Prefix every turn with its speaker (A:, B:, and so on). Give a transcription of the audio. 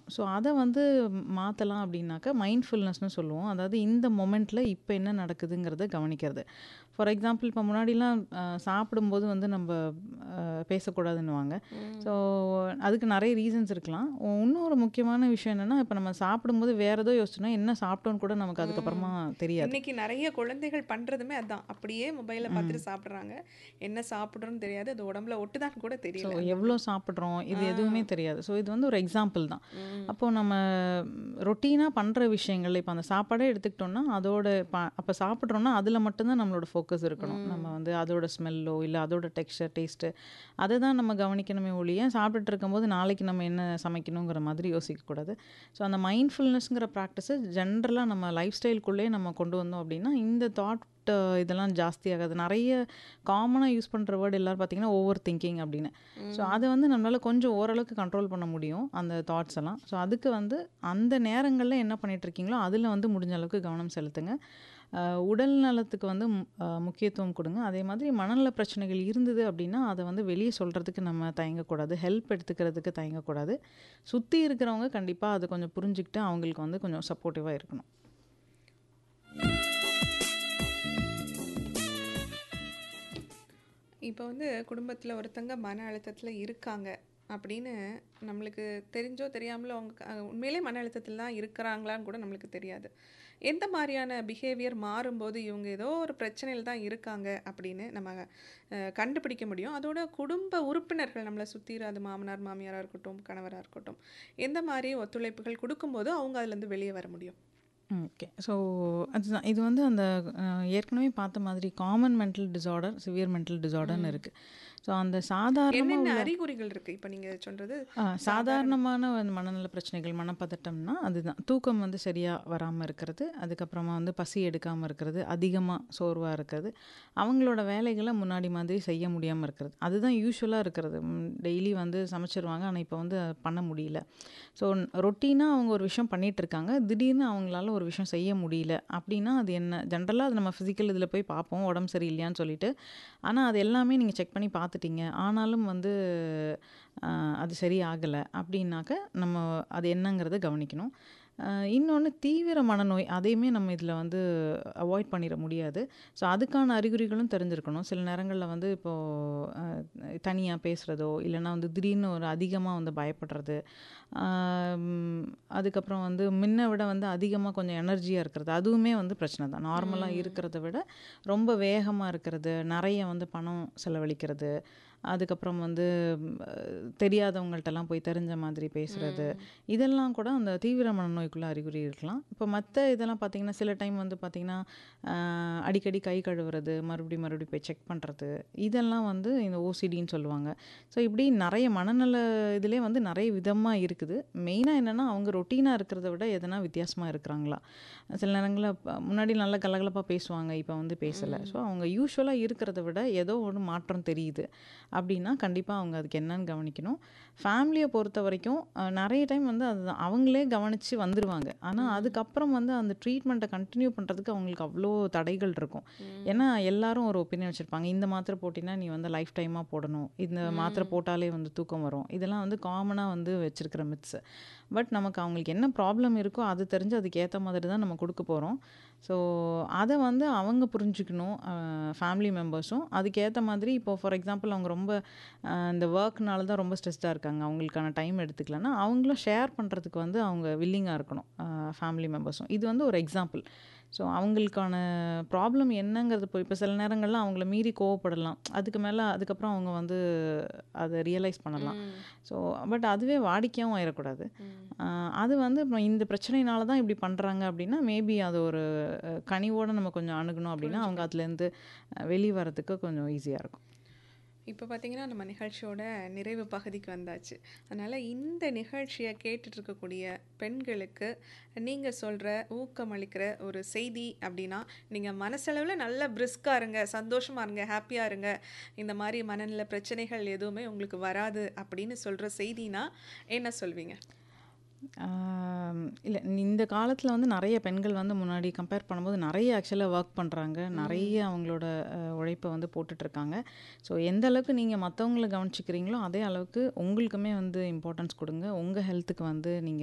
A: so அதை வந்து மாற்றலாம் அப்படின்னாக்கா மைண்ட்ஃபுல்னஸ்னு சொல்லுவோம் அதாவது இந்த மொமெண்ட்டில் இப்போ என்ன நடக்குதுங்கிறத கவனிக்கிறது ஃபார் எக்ஸாம்பிள் இப்போ முன்னாடிலாம் அஹ், சாப்பிடும்போது வந்து நம்ம அஹ், பேசக்கூடாதுன்னுவாங்க ஸோ அதுக்கு நிறைய ரீசன்ஸ் இருக்கலாம் இன்னொரு முக்கியமான விஷயம் என்னென்னா இப்போ நம்ம சாப்பிடும்போது வேறு ஏதோ யோசிச்சோன்னா என்ன சாப்பிட்டோன்னு கூட நமக்கு அதுக்கப்புறமா தெரியாது
B: இன்னைக்கு நிறைய குழந்தைகள் பண்றதுமே அதான் அப்படியே மொபைலை பார்த்துட்டு சாப்பிடுறாங்க என்ன சாப்பிடுறோன்னு தெரியாது அது உடம்புல ஒட்டுதான் கூட
A: ஸோ
B: தெரியல
A: எவ்வளோ சாப்பிட்றோம் இது எதுவுமே தெரியாது ஸோ இது வந்து ஒரு எக்ஸாம்பிள் தான் அப்போது நம்ம ரொட்டீனாக பண்ணுற விஷயங்கள் இப்போ அந்த சாப்பாடே எடுத்துக்கிட்டோம்னா அதோட இப்போ அப்போ சாப்பிட்றோன்னா அதில் மட்டும்தான் நம்மளோட ஃபோக்கஸ் இருக்கணும் நம்ம வந்து அதோட ஸ்மெல்லோ இல்லை அதோட டெக்ஸ்டர் டேஸ்ட்டு அதை தான் நம்ம கவனிக்கணுமே ஒழிய சாப்பிட்டுட்டு இருக்கும்போது நாளைக்கு நம்ம என்ன சமைக்கணுங்கிற மாதிரி யோசிக்கக்கூடாது ஸோ அந்த மைண்ட்ஃபுல்னஸ்ங்கிற ப்ராக்டிஸை ஜென்ரலாக நம்ம லைஃப் ஸ்டைல்குள்ளேயே நம்ம கொண்டு வந்தோம் அப்படின்னா இந்த தாட் இதெல்லாம் ஜாஸ்தியாகாது நிறைய காமனாக யூஸ் பண்ணுற வேர்டு எல்லோரும் பார்த்தீங்கன்னா ஓவர் திங்கிங் அப்படின்னு ஸோ அதை வந்து நம்மளால் கொஞ்சம் ஓரளவுக்கு கண்ட்ரோல் பண்ண முடியும் அந்த தாட்ஸ் எல்லாம் ஸோ அதுக்கு வந்து அந்த நேரங்களில் என்ன பண்ணிட்டு இருக்கீங்களோ அதில் வந்து முடிஞ்ச அளவுக்கு கவனம் செலுத்துங்க அஹ் உடல் நலத்துக்கு வந்து மு- அஹ் முக்கியத்துவம் கொடுங்க அதே மாதிரி மனநல பிரச்சனைகள் இருந்தது அப்படின்னா அதை வந்து வெளியே சொல்கிறதுக்கு நம்ம தயங்கக்கூடாது ஹெல்ப் எடுத்துக்கிறதுக்கு தயங்கக்கூடாது சுற்றி இருக்கிறவங்க கண்டிப்பாக அதை கொஞ்சம் புரிஞ்சுக்கிட்டு அவங்களுக்கு வந்து கொஞ்சம் சப்போர்ட்டிவாக இருக்கணும்
B: இப்போ வந்து குடும்பத்தில் ஒருத்தங்க மன அழுத்தத்தில் இருக்காங்க அப்படின்னு நம்மளுக்கு தெரிஞ்சோ தெரியாமலோ அவங்க க- உண்மையிலே மன அழுத்தத்தில் தான் இருக்கிறாங்களான்னு கூட நம்மளுக்கு தெரியாது எந்த மாதிரியான பிஹேவியர் மாறும்போது இவங்க ஏதோ ஒரு பிரச்சனையில் தான் இருக்காங்க அப்படின்னு நம்ம அஹ், கண்டுபிடிக்க முடியும் அதோட குடும்ப உறுப்பினர்கள் நம்மளை சுற்றி அது மாமனார் மாமியாராக இருக்கட்டும் கணவராக இருக்கட்டும் எந்த மாதிரி ஒத்துழைப்புகள் கொடுக்கும்போது அவங்க அதுலேருந்து வெளியே வர முடியும்
A: ஓகே ஸோ அதுதான் இது வந்து அந்த அஹ், ஏற்கனவே பார்த்த மாதிரி common mental disorder severe mental டிசார்டர்னு இருக்குது ஸோ அந்த சாதாரணமாக
B: என்னென்ன அறிகுறிகள் இருக்குது இப்போ நீங்கள் சொல்கிறது
A: ஆ, சாதாரணமான வந்து மனநல பிரச்சனைகள் மனப்பதட்டம்னா அதுதான் தூக்கம் வந்து சரியாக வராமல் இருக்கிறது அதுக்கப்புறமா வந்து பசி எடுக்காமல் இருக்கிறது அதிகமாக சோர்வாக இருக்கிறது அவங்களோட வேலைகளை முன்னாடி மாதிரி செய்ய முடியாமல் இருக்கிறது அதுதான் யூஸ்வலாக இருக்கிறது டெய்லி வந்து சமைச்சிருவாங்க ஆனால் இப்போ வந்து அது பண்ண முடியல ஸோ ரொட்டீனாக அவங்க ஒரு விஷயம் பண்ணிட்டு இருக்காங்க திடீர்னு அவங்களால ஒரு விஷயம் செய்ய முடியல அப்படின்னா அது என்ன ஜென்ரலாக அது நம்ம ஃபிசிக்கல் இதில் போய் பார்ப்போம் உடம்பு சரியில்லையான்னு சொல்லிட்டு ஆனால் அது எல்லாமே நீங்கள் செக் பண்ணி பார்த்துட்டீங்க ஆனாலும் வந்து ஆஹ், அது சரியாகலை அப்படின்னாக்க நம்ம அது என்னங்கிறத கவனிக்கணும் இன்னொன்று தீவிர மனநோய் அதையுமே நம்ம இதில் வந்து அவாய்ட் பண்ணிட முடியாது ஸோ அதுக்கான அறிகுறிகளும் தெரிஞ்சிருக்கணும் சில நேரங்களில் வந்து இப்போது தனியாக பேசுகிறதோ இல்லைன்னா வந்து திடீர்னு ஒரு அதிகமாக வந்து பயப்படுறது ஆம், அதுக்கப்புறம் வந்து முன்ன விட வந்து அதிகமாக கொஞ்சம் எனர்ஜியாக இருக்கிறது அதுவுமே வந்து பிரச்சனை தான் நார்மலாக இருக்கிறத விட ரொம்ப வேகமாக இருக்கிறது நிறைய வந்து பணம் செலவழிக்கிறது அதுக்கப்புறம் வந்து ம், அஹ், தெரியாதவங்கள்ட்டலாம் போய் தெரிஞ்ச மாதிரி பேசுறது இதெல்லாம் கூட அந்த தீவிர மனநோய்க்குள்ள அறிகுறி இருக்கலாம் இப்போ மற்ற இதெல்லாம் பார்த்தீங்கன்னா சில டைம் வந்து பார்த்தீங்கன்னா ஆஹ், அடிக்கடி கை கழுவுறது மறுபடியும் மறுபடியும் போய் செக் பண்ணுறது இதெல்லாம் வந்து இந்த ஓசிடின்னு சொல்லுவாங்க ஸோ இப்படி நிறைய மனநல இதிலே வந்து நிறைய விதமாக இருக்குது மெயினாக என்னென்னா அவங்க ரொட்டீனாக இருக்கிறத விட எதனா வித்தியாசமாக இருக்கிறாங்களா சில நேரங்களில் ப- முன்னாடி நல்லா கலகலப்பாக பேசுவாங்க இப்போ வந்து பேசலை ஸோ அவங்க யூஸ்வலாக இருக்கிறத விட ஏதோ ஒரு மாற்றம் தெரியுது அப்படின்னா கண்டிப்பாக அவங்க அதுக்கு என்னன்னு கவனிக்கணும் ஃபேமிலியை பொறுத்த வரைக்கும் அஹ், நிறைய டைம் வந்து அது அவங்களே கவனித்து வந்துடுவாங்க ஆனால் அதுக்கப்புறம் வந்து அந்த ட்ரீட்மெண்ட்டை கண்டினியூ பண்ணுறதுக்கு அவங்களுக்கு அவ்வளோ தடைகள் இருக்கும் ஏன்னா எல்லாரும் ஒரு ஒப்பீனியன் வச்சுருப்பாங்க இந்த மாத்திரை போட்டினா நீ வந்து லைஃப் டைமாக போடணும் இந்த மாத்திரை போட்டாலே வந்து தூக்கம் வரும் இதெல்லாம் வந்து காமனாக வந்து வச்சுருக்கிற மித்ஸ் பட் நமக்கு அவங்களுக்கு என்ன ப்ராப்ளம் இருக்கோ அது தெரிஞ்சு அதுக்கு ஏற்ற மாதிரி தான் நம்ம கொடுக்க போகிறோம் ஸோ அதை வந்து அவங்க புரிஞ்சுக்கணும் ஃபேமிலி மெம்பர்ஸும் அதுக்கேற்ற மாதிரி இப்போ ஃபார் எக்ஸாம்பிள் அவங்க ரொம்ப அஹ், இந்த ஒர்க்னால தான் ரொம்ப ஸ்ட்ரெஸ்டாக இருக்காங்க அவங்களுக்கான டைம் எடுத்துக்கலன்னா அவங்களும் ஷேர் பண்ணுறதுக்கு வந்து அவங்க வில்லிங்காக இருக்கணும் ஃபேமிலி மெம்பர்ஸும் இது வந்து ஒரு எக்ஸாம்பிள் ஸோ அவங்களுக்கான ப்ராப்ளம் என்னங்கிறது இப்போ இப்போ சில நேரங்கள்ல அவங்கள மீறி கோவப்படலாம் அதுக்கு மேலே அதுக்கப்புறம் அவங்க வந்து அதை ரியலைஸ் பண்ணலாம் ஸோ பட் அதுவே வாடிக்கையாகவும் ஆயிடக்கூடாது ஆஹ் அது வந்து இப்போ இந்த பிரச்சனையினால தான் இப்படி பண்ணுறாங்க அப்படின்னா மேபி அது ஒரு அஹ், கனிவோட நம்ம கொஞ்சம் அணுகணும் அப்படின்னா அவங்க அதுலேருந்து வெளியே வரதுக்கு கொஞ்சம் ஈஸியாக இருக்கும்
B: இப்போ பார்த்தீங்கன்னா நம்ம நிகழ்ச்சியோட நிறைவு பகுதிக்கு வந்தாச்சு அதனால் இந்த நிகழ்ச்சியை கேட்டுட்டு இருக்கக்கூடிய பெண்களுக்கு நீங்கள் சொல்கிற ஊக்கமளிக்கிற ஒரு செய்தி அப்படின்னா நீங்கள் மனசளவில் நல்ல பிரிஸ்காக இருங்க சந்தோஷமாக இருங்க ஹாப்பியாக இருங்க இந்த மாதிரி மனநல பிரச்சனைகள் எதுவுமே உங்களுக்கு வராது அப்படின்னு சொல்கிற செய்தினா என்ன சொல்வீங்க
A: இல்லை இந்த காலத்தில் வந்து நிறைய பெண்கள் வந்து முன்னாடி கம்பேர் பண்ணும்போது நிறைய ஆக்சுவலாக ஒர்க் பண்ணுறாங்க நிறைய அவங்களோட அஹ், உழைப்பை வந்து போட்டுட்ருக்காங்க ஸோ எந்த அளவுக்கு நீங்கள் மற்றவங்கள கவனிச்சிக்கிறீங்களோ அதே அளவுக்கு உங்களுக்குமே வந்து இம்பார்ட்டன்ஸ் கொடுங்க உங்கள் ஹெல்த்துக்கு வந்து நீங்கள்